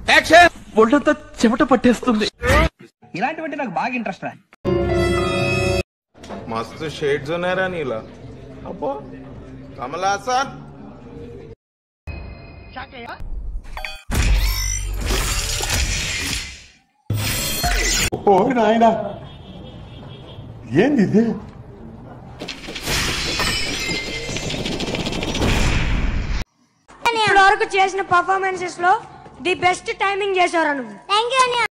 action ఒళ్ళంతా చెమట పట్టేస్తుంది ఇలాంటివంటే నాకు బాగా ఇంట్రెస్ట్ రా मस्त शेड्स ఉన్నారా నీలా అబ్బో కమల్ హాసన్ ఓ నాయన ఏంది ఇది ఇప్పటి వరకు చేసిన పర్ఫార్మెన్సెస్ లో ది బెస్ట్ టైమింగ్ చేశారు నువ్వు థ్యాంక్ యూ